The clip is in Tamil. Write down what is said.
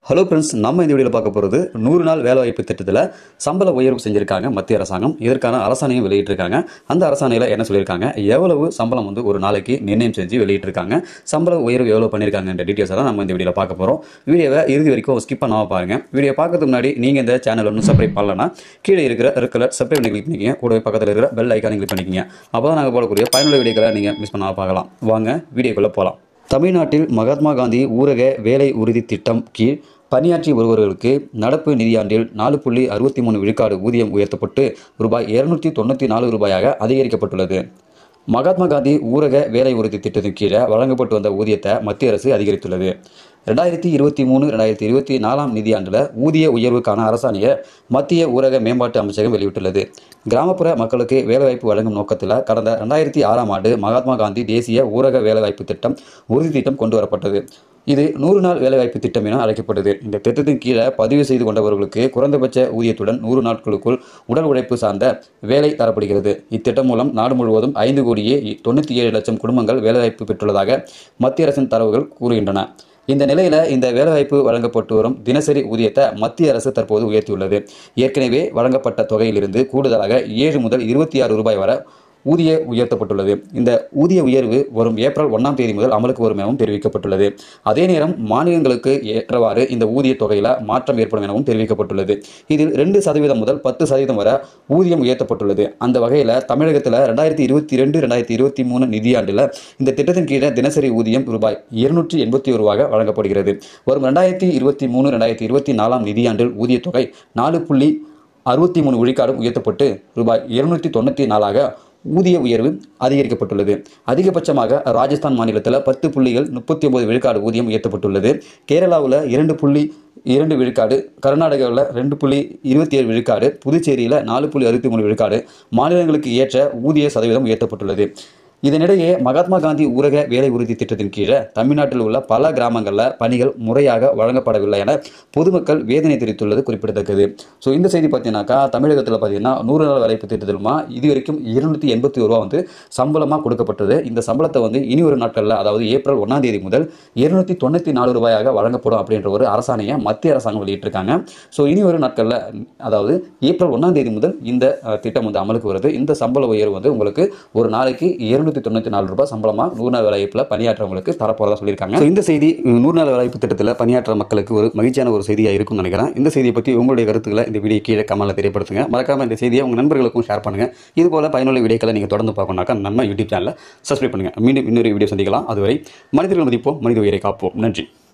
ஹலோ ஃப்ரெண்ட்ஸ் நம்ம இந்த வீடியோவில் பார்க்க போகிறது நூறு நாள் வேலைவாய்ப்பு திட்டத்தில் சம்பள உயர்வு செஞ்சுருக்காங்க மத்திய அரசாங்கம் இதற்கான அரசாணையும் வெளியிட்டிருக்காங்க அந்த அரசாணையில் என்ன சொல்லியிருக்காங்க எவ்வளவு சம்பளம் வந்து ஒரு நாளைக்கு நிர்ணயம் செஞ்சு வெளியிட்டிருக்காங்க சம்பள உயர்வு எவ்வளோ பண்ணியிருக்காங்கன்ற டீட்டெயில்ஸ் எல்லாம் நம்ம இந்த வீடியோவில் பார்க்க போகிறோம் வீடியோவை இறுதி வரைக்கும் ஸ்கிப் பண்ணாமல் பாருங்கள் வீடியோ பார்க்கறதுக்கு முன்னாடி நீங்கள் இந்த சேனல் ஒன்றும் சப்ஸ்கிரைப் பண்ணலன்னா கீழே இருக்கிற ரெக்கலர் சப்ஸ்கிரைப் பண்ணி கிளிக் பண்ணிக்கங்க கூடவே பக்கத்தில் இருக்கிற பெல் ஐக்கானை கிளிக் பண்ணிக்கங்க அப்போ தான் நாங்கள் போடக்கூடிய பயனுள்ள வீடியோக்களை நீங்கள் மிஸ் பண்ணாமல் பார்க்கலாம் வாங்க வீடியோக்குள்ளே போகலாம் தமிழ்நாட்டில் மகாத்மா காந்தி ஊரக வேலை உறுதி திட்டம் கீழ் பணியாற்றி வருபவர்களுக்கு நடப்பு நிதியாண்டில் நாலு புள்ளி அறுபத்தி மூணு விழுக்காடு ஊதியம் உயர்த்தப்பட்டு ரூபாய் இருநூற்றி தொண்ணூற்றி நாலு ரூபாயாக அதிகரிக்கப்பட்டுள்ளது மகாத்மா காந்தி ஊரக வேலை உறுதி திட்டத்தின் கீழே வழங்கப்பட்டு வந்த ஊதியத்தை மத்திய அரசு அதிகரித்துள்ளது ரெண்டாயிரத்தி இருபத்தி மூணு ரெண்டாயிரத்தி இருபத்தி நாலாம் நிதியாண்டில் ஊதிய உயர்வுக்கான அரசாணையை மத்திய ஊரக மேம்பாட்டு அமைச்சகம் வெளியிட்டுள்ளது கிராமப்புற மக்களுக்கு வேலைவாய்ப்பு வழங்கும் நோக்கத்தில் கடந்த ரெண்டாயிரத்தி ஆறாம் ஆண்டு மகாத்மா காந்தி தேசிய ஊரக வேலைவாய்ப்பு திட்டம் உறுதி திட்டம் கொண்டு வரப்பட்டது இது நூறு நாள் வேலைவாய்ப்பு திட்டம் என அழைக்கப்பட்டது இந்த திட்டத்தின் கீழே பதிவு செய்து கொண்டவர்களுக்கு குறைந்தபட்ச ஊதியத்துடன் நூறு நாட்களுக்குள் உடல் உழைப்பு சார்ந்த வேலை தரப்படுகிறது இத்திட்டம் மூலம் நாடு முழுவதும் ஐந்து கோடியே தொண்ணூற்றி ஏழு லட்சம் குடும்பங்கள் வேலைவாய்ப்பு பெற்றுள்ளதாக மத்திய அரசின் தரவுகள் கூறுகின்றன இந்த நிலையில் இந்த வேலைவாய்ப்பு வழங்கப்பட்டு வரும் தினசரி ஊதியத்தை மத்திய அரசு தற்போது உயர்த்தியுள்ளது ஏற்கனவே வழங்கப்பட்ட தொகையிலிருந்து கூடுதலாக ஏழு முதல் இருபத்தி ஆறு ரூபாய் வரை ஊதிய உயர்த்தப்பட்டுள்ளது இந்த ஊதிய உயர்வு வரும் ஏப்ரல் ஒன்றாம் தேதி முதல் அமலுக்கு வரும் எனவும் தெரிவிக்கப்பட்டுள்ளது அதே நேரம் மாநிலங்களுக்கு ஏற்றவாறு இந்த ஊதிய தொகையில் மாற்றம் ஏற்படும் எனவும் தெரிவிக்கப்பட்டுள்ளது இதில் ரெண்டு சதவீதம் முதல் பத்து சதவீதம் வரை ஊதியம் உயர்த்தப்பட்டுள்ளது அந்த வகையில் தமிழகத்தில் ரெண்டாயிரத்தி இருபத்தி ரெண்டு ரெண்டாயிரத்தி இருபத்தி மூணு நிதியாண்டில் இந்த திட்டத்தின் கீழே தினசரி ஊதியம் ரூபாய் இருநூற்றி எண்பத்தி ஒரு ரூபாய் வழங்கப்படுகிறது வரும் ரெண்டாயிரத்தி இருபத்தி மூணு ரெண்டாயிரத்தி இருபத்தி நாலாம் நிதியாண்டில் ஊதிய தொகை நாலு புள்ளி அறுபத்தி மூணு விழுக்காடும் உயர்த்தப்பட்டு ரூபாய் இருநூற்றி தொண்ணூற்றி நாலாக ஊதிய உயர்வு அதிகரிக்கப்பட்டுள்ளது அதிகபட்சமாக ராஜஸ்தான் மாநிலத்தில் பத்து புள்ளிகள் முப்பத்தி ஒன்பது விழுக்காடு ஊதியம் உயர்த்தப்பட்டுள்ளது கேரளாவில் இரண்டு புள்ளி இரண்டு விழுக்காடு கர்நாடகாவில் ரெண்டு புள்ளி இருபத்தி ஏழு விழுக்காடு புதுச்சேரியில் நாலு புள்ளி அறுபத்தி மூணு விழுக்காடு மாநிலங்களுக்கு ஏற்ற ஊதிய சதவீதம் உயர்த்தப்பட்டுள்ளது இதனிடையே மகாத்மா காந்தி ஊரக வேலை உறுதி திட்டத்தின் கீழே தமிழ்நாட்டில் உள்ள பல கிராமங்களில் பணிகள் முறையாக வழங்கப்படவில்லை என பொதுமக்கள் வேதனை தெரிவித்துள்ளது குறிப்பிடத்தக்கது ஸோ இந்த செய்தி பார்த்தீங்கன்னாக்கா தமிழகத்தில் பார்த்தீங்கன்னா நூறு நாள் வேலைப்பு திட்டத்திலுமா இது வரைக்கும் இருநூற்றி எண்பத்தி ரூபா வந்து சம்பளமாக கொடுக்கப்பட்டது இந்த சம்பளத்தை வந்து இனி ஒரு நாட்களில் அதாவது ஏப்ரல் ஒன்றாம் தேதி முதல் இருநூற்றி தொண்ணூற்றி நாலு ரூபாயாக வழங்கப்படும் அப்படின்ற ஒரு அரசாணையை மத்திய அரசாங்கம் வெளியிட்டிருக்காங்க ஸோ இனி ஒரு நாட்களில் அதாவது ஏப்ரல் ஒன்றாம் தேதி முதல் இந்த அஹ், திட்டம் வந்து அமலுக்கு வருது இந்த சம்பள உயர்வு வந்து உங்களுக்கு ஒரு நாளைக்கு இருநூத்தி தொண்ணூற்றி நாலு ரூபாய் சம்பளமாக நூறு நாள் வேலைவாய்ப்பில் பணியாற்றவங்களுக்கு தரப்போறதா சொல்லியிருக்காங்க So, இந்த செய்தி உம், நூறு நாள் வேலைவாய்ப்பு திட்டத்தில் பணியாற்ற மக்களுக்கு ஒரு மகிழ்ச்சியான ஒரு செய்தியாக இருக்கும்னு நினைக்கிறேன் இந்த செய்தியை பற்றி உங்களுடைய கருத்துக்களை இந்த வீடியோ கீழே கமெண்ட்ல தெரியப்படுத்துங்க மறக்காம இந்த செய்தியை உங்கள் நண்பர்களுக்கும் ஷேர் பண்ணுங்க இது போல பயனுள்ள வீடியோக்களை நீங்கள் தொடர்ந்து பார்க்கணும்னாக்கா நம்ம யூடியூப் சேனலை சப்ஸ்கிரைப் பண்ணுங்க மீண்டும் இன்னொரு வீடியோ சந்திக்கலாம் அதுவரை மனிதர்கள் மதிப்போம் மனித உயிரை காப்போம் நன்றி